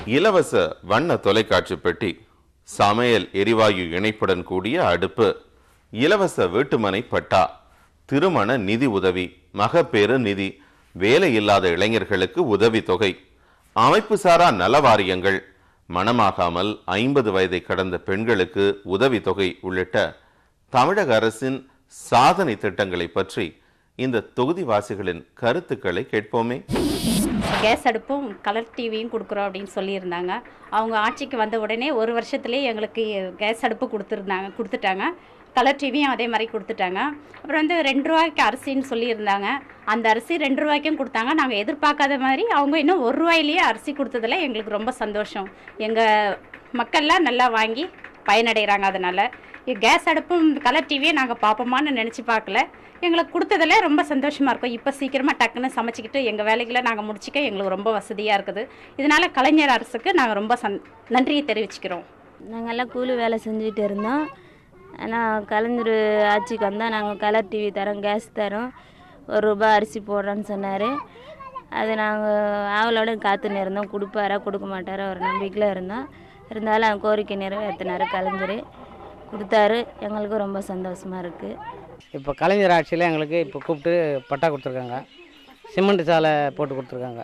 இலவச வண்ண தொலைக்காட்சி பெட்டி சமையல் எரிவாயு இணைப்புடன் கூடிய அடுப்பு இலவச வீட்டுமனை பட்டா திருமண நிதி உதவி மகப்பேறு நிதி வேலை இல்லாத இளைஞர்களுக்கு உதவி தொகை அமைப்பு சாரா நலவாரியங்கள் மணமாகாமல் ஐம்பது வயதை கடந்த பெண்களுக்கு உதவி தொகை உள்ளிட்ட தமிழக அரசின் சாதனை திட்டங்களை பற்றி இந்த தொகுதிவாசிகளின் கருத்துக்களை கேட்போமே கேஸ் அடுப்பும் கலர் டிவியும் கொடுக்குறோம் அப்படின்னு சொல்லியிருந்தாங்க அவங்க ஆட்சிக்கு வந்த உடனே ஒரு வருஷத்துலேயே எங்களுக்கு கேஸ் அடுப்பு கொடுத்துருந்தாங்க கொடுத்துட்டாங்க கலர் டிவியும் அதே மாதிரி கொடுத்துட்டாங்க அப்புறம் வந்து ரெண்டு ரூபாய்க்கு அரிசின்னு சொல்லியிருந்தாங்க அந்த அரிசி ரெண்டு ரூபாய்க்கும் கொடுத்தாங்க நாங்கள் எதிர்பார்க்காத மாதிரி அவங்க இன்னும் ஒரு ரூபாயிலேயே அரிசி கொடுத்ததில் எங்களுக்கு ரொம்ப சந்தோஷம் எங்கள் மக்கள்லாம் நல்லா வாங்கி பயனடைகிறாங்க அதனால் கேஸ் அடுப்பும் கலர் டிவியும் நாங்கள் பார்ப்போமான்னு நினச்சி பார்க்கல எங்களுக்கு கொடுத்ததுல ரொம்ப சந்தோஷமாக இருக்கும் இப்போ சீக்கிரமாக டக்குன்னு சமைச்சிக்கிட்டு எங்கள் வேலைகளை நாங்கள் முடிச்சிக்க எங்களுக்கு ரொம்ப வசதியாக இருக்குது இதனால் கலைஞர் அரசுக்கு நாங்கள் ரொம்ப சந் நன்றியை தெரிவிச்சுக்கிறோம் நாங்கள்லாம் கூலி வேலை செஞ்சுட்டு இருந்தோம் ஆனால் கலைஞர் ஆட்சிக்கு வந்தால் நாங்கள் கலர் டிவி தரோம் கேஸ் தரோம் ஒரு ரூபாய் அரிசி போடுறோன்னு சொன்னார் அது நாங்கள் ஆவலோட காத்துன்னு இருந்தோம் கொடுப்பாரா கொடுக்க மாட்டாரா ஒரு நம்பிக்கையில் இருந்தோம் இருந்தாலும் அந்த கோரிக்கை நிறைவேற்றினார் கலைஞர் கொடுத்தாரு எங்களுக்கு ரொம்ப சந்தோஷமாக இருக்குது இப்போ கலைஞர் ஆட்சியில் எங்களுக்கு இப்போ கூப்பிட்டு பட்டா கொடுத்துருக்காங்க சிமெண்ட் சாலை போட்டு கொடுத்துருக்காங்க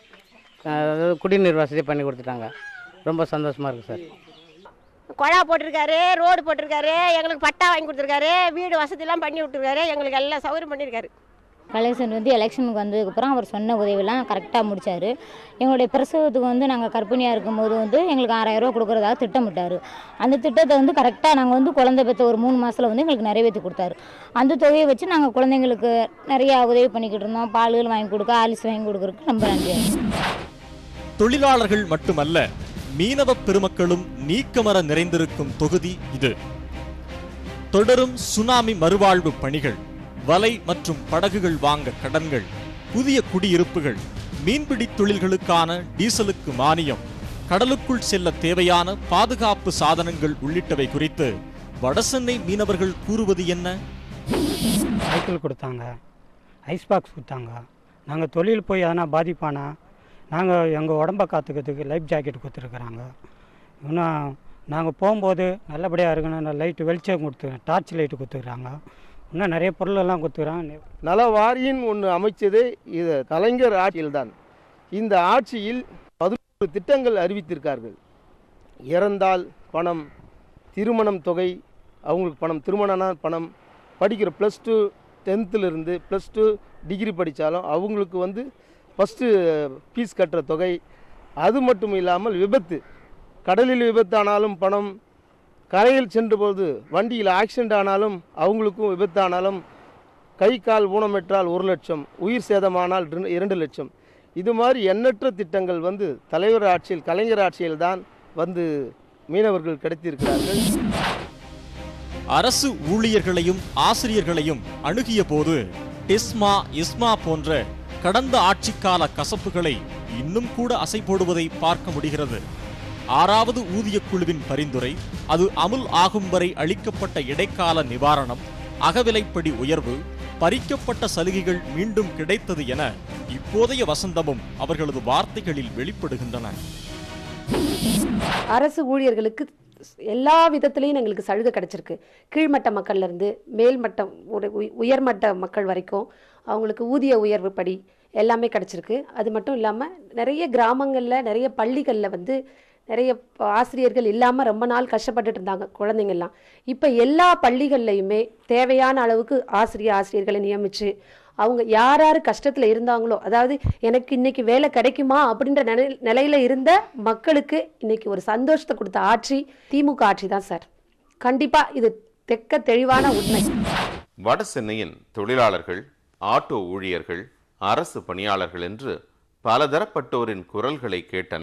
அதாவது குடிநீர் வசதி பண்ணி கொடுத்துட்டாங்க ரொம்ப சந்தோஷமாக இருக்குது சார் குழா போட்டிருக்காரு ரோடு போட்டிருக்காரு எங்களுக்கு பட்டா வாங்கி கொடுத்துருக்காரு வீடு வசதிலாம் பண்ணி விட்டுருக்காரு எங்களுக்கு எல்லா சௌகரியம் பண்ணியிருக்காரு கலேசன் வந்து எலெக்ஷனுக்கு வந்ததுக்கப்புறம் அவர் சொன்ன உதவியெல்லாம் கரெக்டாக முடிச்சார் எங்களுடைய பிரசவத்துக்கு வந்து நாங்கள் கர்ப்பிணியாக இருக்கும்போது வந்து எங்களுக்கு ஆறாயிரம் ரூபா கொடுக்குறதாக திட்டமிட்டார் அந்த திட்டத்தை வந்து கரெக்டாக நாங்கள் வந்து குழந்தை பெற்ற ஒரு மூணு மாதத்தில் வந்து எங்களுக்கு நிறைவேற்றி கொடுத்தாரு அந்த தொகையை வச்சு நாங்கள் குழந்தைங்களுக்கு நிறையா உதவி பண்ணிக்கிட்டு இருந்தோம் பால்கள் வாங்கி கொடுக்க ஆலிஸ் வாங்கி கொடுக்குறதுக்கு ரொம்ப நன்றி தொழிலாளர்கள் மட்டுமல்ல மீனவ பெருமக்களும் நீக்கமர நிறைந்திருக்கும் தொகுதி இது தொடரும் சுனாமி மறுவாழ்வு பணிகள் வலை மற்றும் படகுகள் வாங்க கடன்கள் புதிய குடியிருப்புகள் மீன்பிடி தொழில்களுக்கான டீசலுக்கு மானியம் கடலுக்குள் செல்ல தேவையான பாதுகாப்பு சாதனங்கள் உள்ளிட்டவை குறித்து வடசென்னை மீனவர்கள் கூறுவது என்ன சைக்கிள் கொடுத்தாங்க ஐஸ் பாக்ஸ் கொடுத்தாங்க நாங்கள் தொழில் போய் எதனா பாதிப்பானா நாங்கள் எங்கள் உடம்ப காத்துக்கிறதுக்கு லைஃப் ஜாக்கெட் கொடுத்துருக்குறாங்க இன்னும் நாங்கள் போகும்போது நல்லபடியாக இருக்கணும் லைட்டு வெளிச்சம் கொடுத்து டார்ச் லைட்டு கொடுத்துருக்குறாங்க இன்னும் நிறைய பொருளெல்லாம் கொடுத்துக்கிறாங்க நல வாரியம் ஒன்று அமைச்சதே இது கலைஞர் ஆட்சியில்தான் இந்த ஆட்சியில் பதினோரு திட்டங்கள் அறிவித்திருக்கார்கள் இறந்தால் பணம் திருமணம் தொகை அவங்களுக்கு பணம் திருமணம்னா பணம் படிக்கிற ப்ளஸ் டூ டென்த்துலேருந்து ப்ளஸ் டூ டிகிரி படித்தாலும் அவங்களுக்கு வந்து ஃபஸ்ட்டு ஃபீஸ் கட்டுற தொகை அது மட்டும் இல்லாமல் விபத்து கடலில் விபத்தானாலும் பணம் கரையில் சென்றபோது வண்டியில் ஆக்சிடென்ட் ஆனாலும் அவங்களுக்கும் விபத்தானாலும் கை கால் ஊனமெற்றால் ஒரு லட்சம் உயிர் சேதமானால் ரெண்டு- இரண்டு லட்சம் இது மாதிரி எண்ணற்ற திட்டங்கள் வந்து தலைவர் ஆட்சியில் கலைஞர் ஆட்சியில் தான் வந்து மீனவர்கள் கிடைத்திருக்கிறார்கள் அரசு ஊழியர்களையும் ஆசிரியர்களையும் அணுகிய போது டிஸ்மா இஸ்மா போன்ற கடந்த ஆட்சிக்கால கசப்புகளை இன்னும் கூட அசை போடுவதை பார்க்க முடிகிறது ஆறாவது ஊதியக் குழுவின் பரிந்துரை அது அமுல் ஆகும் வரை அளிக்கப்பட்ட இடைக்கால நிவாரணம் அகவிலைப்படி உயர்வு பறிக்கப்பட்ட சலுகைகள் மீண்டும் கிடைத்தது என இப்போதைய வசந்தமும் அவர்களது வார்த்தைகளில் வெளிப்படுகின்றன அரசு ஊழியர்களுக்கு எல்லா விதத்துலேயும் எங்களுக்கு சலுகை கிடச்சிருக்கு கீழ்மட்ட மக்கள்ல இருந்து மேல்மட்டம் ஒரு உய- உயர்மட்ட மக்கள் வரைக்கும் அவங்களுக்கு ஊதிய உயர்வு படி எல்லாமே கிடச்சிருக்கு அது மட்டும் இல்லாமல் நிறைய கிராமங்களில் நிறைய பள்ளிகளில் வந்து நிறைய ப- ஆசிரியர்கள் இல்லாமல் ரொம்ப நாள் கஷ்டப்பட்டுட்டு இருந்தாங்க குழந்தைங்கள்லாம் இப்போ எல்லா பள்ளிகள்லையுமே தேவையான அளவுக்கு ஆசிரியர் ஆசிரியர்களை நியமித்து அவங்க யார் யார் கஷ்டத்தில் இருந்தாங்களோ அதாவது எனக்கு இன்னைக்கு வேலை கிடைக்குமா அப்படின்ற நிலை நிலையில் இருந்த மக்களுக்கு இன்னைக்கு ஒரு சந்தோஷத்தை கொடுத்த ஆட்சி திமுக ஆட்சி தான் சார் கண்டிப்பாக இது தெக்க தெளிவான உண்மை வட சென்னையின் தொழிலாளர்கள் ஆட்டோ ஊழியர்கள் அரசு பணியாளர்கள் என்று பலதரப்பட்டோரின் குரல்களை கேட்ட